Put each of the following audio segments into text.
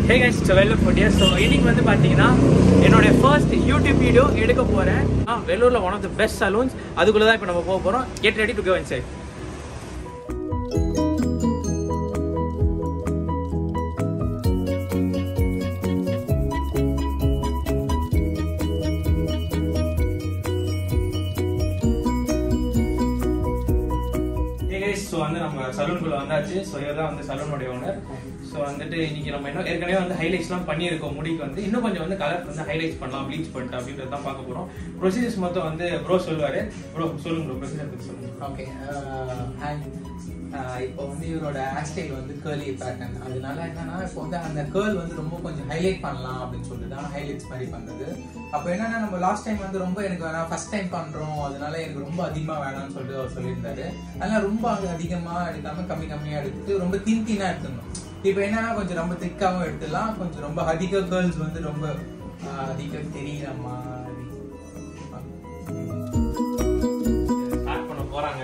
ஹே guys Vellore ஃபோட்டியா so இன்னைக்கு வந்து பார்த்தீங்கன்னா என்னோட ஃபர்ஸ்ட் யூடியூப் வீடியோ எடுக்க போகிறேன் வெள்ளூரில் one of the best salons அதுக்குள்ளே தான் இப்போ நம்ம போக போகிறோம் get ready to go inside so வந்து நம்ம சலூனுக்குள்ள வந்தாச்சு ஸோ இவர் தான் வந்து சலூனுடைய ஓனர் ஸோ வந்துட்டு இன்னைக்கு நம்ம இன்னும் ஏற்கனவே வந்து ஹைலைட்ஸ்லாம் பண்ணியிருக்கோம் முடிக்கு வந்து இன்னும் கொஞ்சம் வந்து கலர் வந்து ஹைலைட்ஸ் பண்ணலாம் ப்ளீச் பண்ணிட்டு அப்படின்றது தான் பார்க்க போகிறோம் ப்ரொசீஜர்ஸ் மொத்தம் வந்து ப்ரோ சொல்லுவார் ப்ரோ சொல்லுங்க ப்ரோ ப்ரொசீஜர் பற்றி சொல்லுங்க ஓகே அண்ட் இப்போ வந்து இவரோட ஹேர் ஸ்டைல் வந்து கேர்லி பேட்டர்ன் அதனால என்னன்னா இப்போ வந்து அந்த கேர்ள் வந்து ரொம்ப கொஞ்சம் ஹைலைட் பண்ணலாம் அப்படின்னு சொல்லிட்டு தான் ஹைலைட்ஸ் மாதிரி பண்றது அப்போ என்னன்னா நம்ம லாஸ்ட் டைம் வந்து ரொம்ப எனக்கு வேணாம் ஃபர்ஸ்ட் டைம் பண்றோம் அதனால எனக்கு ரொம்ப அதிகமா வேணாம்னு சொல்லிட்டு அவர் சொல்லியிருந்தாரு அதனால ரொம்ப அங்க அதிகமா எடுக்காம கம்மி கம்மியா எடுத்து ரொம்ப தின் தின்னா எடுத்துடணும் இப்போ என்னன்னா கொஞ்சம் ரொம்ப திக்காவும் எடுத்துடலாம் கொஞ்சம் ரொம்ப அதிக கேர்ள்ஸ் வந்து ரொம்ப ஆஹ், அதிகம் தெரியுற மாதிரி ஸ்டார்ட் பண்ண போகிறாங்க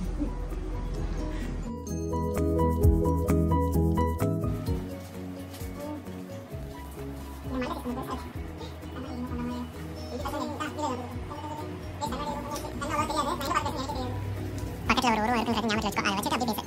பக்கத்துல ஒரு உருவம் இருக்குன்றது ஞாபகத்துல வச்சுக்கோ அதை வச்சுட்டு அப்படியே பேசு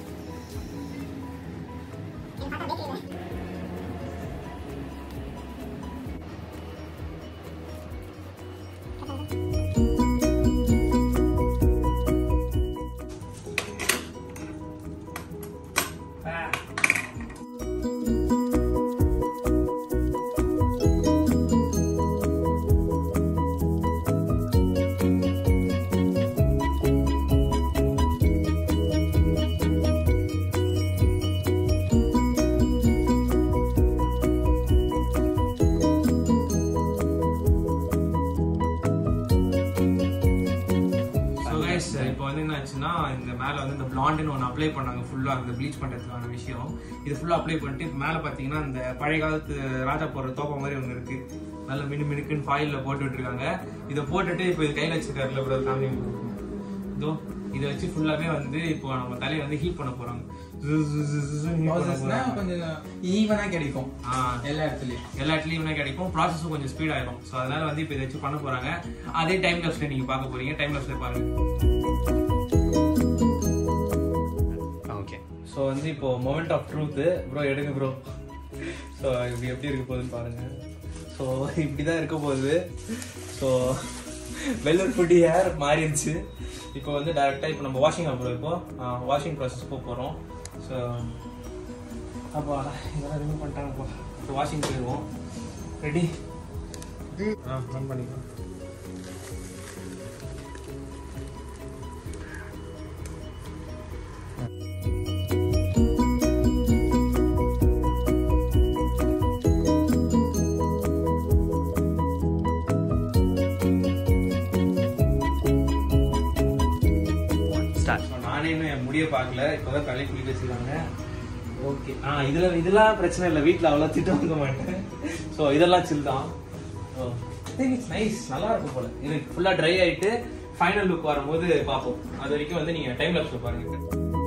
ஸோ கைஸ் இப்போ வந்து என்ன ஆச்சுன்னா இந்த மேலே வந்து இந்த பிளாண்டுன்னு ஒன்று அப்ளை பண்ணாங்க ஃபுல்லாக அந்த ப்ளீச் பண்ணுறதுக்கான விஷயம் இது ஃபுல்லாக அப்ளை பண்ணிட்டு இப்போ மேலே பார்த்தீங்கன்னா இந்த பழைய காலத்து ராஜா போடுற தோப்பை மாதிரி ஒன்று இருக்கு நல்ல மினு மினுக்குன்னு ஃபாயிலில் போட்டு விட்டுருக்காங்க இதை போட்டுட்டு இப்போ இது கையில் வச்சுருக்காருல ப்ரோ காமி இதோ இதை வச்சு ஃபுல்லாகவே வந்து இப்போ நம்ம தலையை வந்து ஹீட் பண்ண போகிறாங்க ப்ராசஸ்னா கொஞ்சம் ஈவனா கிடைக்கும் ஆ எல்லா இடத்துலயும் எல்லா இடத்துலையுமே கிடைக்கும் ப்ராசஸும் கொஞ்சம் ஸ்பீட் ஆயிடும் ஸோ அதனால வந்து இப்போ இதை வச்சு பண்ண போறாங்க அதே டைம் லாப்ஸ்ல நீங்க பார்க்க போறீங்க டைம் லாப்ஸ்ல பாருங்க ஓகே ஸோ வந்து இப்போ மொமெண்ட் ஆஃப் ட்ரூத் ப்ரோ எடுங்க ப்ரோ ஸோ இப்படி எப்படி இருக்க போகுதுன்னு பாருங்க ஸோ இப்படி தான் இருக்க போகுது ஸோ வெள்ளூர் ஃபுட்டி ஹேர் மாறிடுச்சு இப்போ வந்து டேரெக்டாக இப்போ நம்ம வாஷிங் ஆக போகிறோம் இப்போ வாஷிங் ப்ராசஸ் போக போகிறோம் ஸோ அப்பா இதெல்லாம் ரிமூவ் பண்ணிட்டாங்கப்பா இப்போ வாஷிங் போயிடுவோம் ரெடி ஆ ஆன் பண்ணிக்கலாம் ஸ்டார்ட் நானே இன்னும் என் முடிய பார்க்கல இப்போதான் தலை குளிக்க வச்சிருக்காங்க ஓகே ஆ இதுல இதெல்லாம் பிரச்சனை இல்லை வீட்ல அவ்வளோ திட்டு வாங்க மாட்டேன் ஸோ இதெல்லாம் சில் தான் ஓ இட்ஸ் நைஸ் நல்லா இருக்கும் போல இது ஃபுல்லா ட்ரை ஆயிட்டு ஃபைனல் லுக் வரும்போது பார்ப்போம் அது வரைக்கும் வந்து நீங்க டைம் லாப்ஸ்ல பாருங்க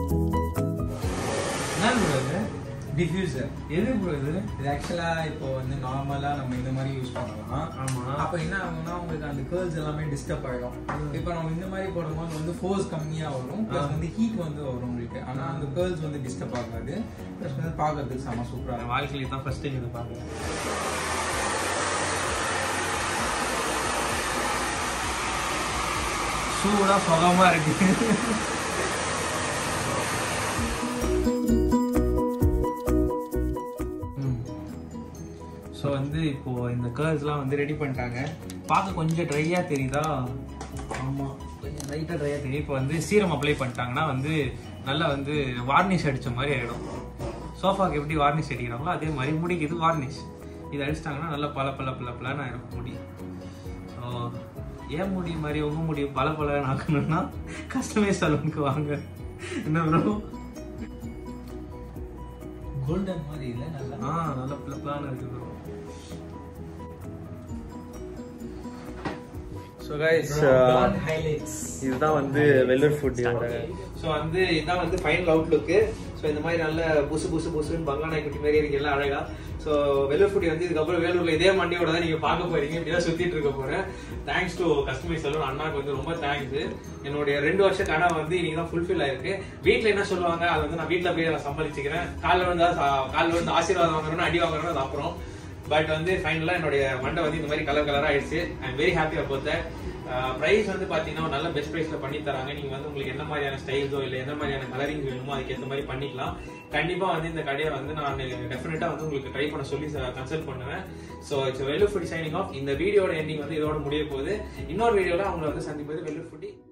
என்ன bro இது டிஃப்யூசர் எது ப்ரோ இது இது ஆக்சுவலா இப்போ வந்து நார்மலா நம்ம இந்த மாதிரி யூஸ் பண்ணலாம் ஆமா அப்ப என்ன ஆகும்னா உங்களுக்கு அந்த கேர்ள்ஸ் எல்லாமே டிஸ்டர்ப் ஆயிடும் இப்போ நம்ம இந்த மாதிரி போடும்போது வந்து ஃபோர்ஸ் கம்மியா வரும் ப்ளஸ் வந்து ஹீட் வந்து வரும் உங்களுக்கு ஆனா அந்த கேர்ள்ஸ் வந்து டிஸ்டர்ப் ஆகாது ப்ளஸ் வந்து பார்க்கறதுக்கு செம சூப்பரா என் இருக்கும் வாழ்க்கையில தான் ஃபர்ஸ்ட் டைம் இதை பாக்குறேன் சூடா சுகமா இருக்கு ஸோ வந்து இப்போ இந்த கேர்ள்ஸ்லாம் வந்து ரெடி பண்ணிட்டாங்க பார்க்க கொஞ்சம் ட்ரையாக தெரியுதா ஆமாம் கொஞ்சம் லைட்டாக ட்ரையாக தெரியும் இப்போ வந்து சீரம் அப்ளை பண்ணிட்டாங்கன்னா வந்து நல்லா வந்து வார்னிஷ் அடித்த மாதிரி ஆகிடும் சோஃபாக்கு எப்படி வார்னிஷ் அடிக்கிறாங்களோ அதே மாதிரி முடிக்கு இது வார்னிஷ் இது அடிச்சிட்டாங்கன்னா நல்லா பல பல பல பலன்னு ஆயிடும் முடி ஸோ ஏன் முடி மாதிரி உங்க முடி பல பல ஆக்கணும்னா கஸ்டமைஸ் சலூனுக்கு வாங்க என்ன ப்ரோ கோல்டன் மாதிரி இல்ல நல்லா ஆ நல்ல பிள பிளான் இருக்கு ப்ரோ ஸோ கைஸ் ஹைலைட்ஸ் இதுதான் வந்து வெள்ளூர் ஃபுட் ஸோ வந்து இதுதான் வந்து ஃபைனல் அவுட்லுக்கு ஸோ இந்த மாதிரி நல்ல புசு புசு புசுன்னு பங்கா குட்டி மாதிரி இருக்கு எல்லாம் அழகா ஸோ வெள்ளூர் ஃபுட்டி வந்து இதுக்கப்புறம் வேலூர்ல இதே மண்டியோட தான் நீங்க பார்க்க போறீங்க இப்படிதான் சுத்திட்டு இருக்க போறேன் தேங்க்ஸ் டு கஸ்டமைஸ் செல்வன் அண்ணாக்கு வந்து ரொம்ப தேங்க்ஸ் என்னுடைய ரெண்டு வருஷ கனவு வந்து இன்னைக்கு தான் ஃபுல்ஃபில் ஆயிருக்கு வீட்ல என்ன சொல்லுவாங்க அது வந்து நான் வீட்ல போய் நான் சமாளிச்சுக்கிறேன் காலில் வந்து காலில் வந்து ஆசீர்வாதம் வாங்குறோம் அடி வாங்குறோம் அது அப்புறம் பட் வந்து ஃபைனலா என்னுடைய மண்டை வந்து இந்த மாதிரி கலர் கலரா ஆயிடுச்சு I am very happy about that price வந்து பாத்தீங்கன்னா ஒரு நல்ல பெஸ்ட் ப்ரைஸ்ல பண்ணி தராங்க நீங்க வந்து உங்களுக்கு என்ன மாதிரியான ஸ்டைல்ஸோ இல்ல என்ன மாதிரியான கலரிங் வேணுமோ அதுக்கு ஏற்ற மாதிரி பண்ணிக்கலாம் கண்டிப்பா வந்து இந்த கடையை வந்து நான் டெஃபினட்டா வந்து உங்களுக்கு ட்ரை பண்ண சொல்லி கன்சல்ட் பண்ணுவேன் so it's Vellore food signing off இந்த வீடியோட எண்டிங் வந்து இதோட முடிய போகுது இன்னொரு வீடியோல அவங்களை வந்து சந்திப்பது வெல்லூர் ஃபுட்டி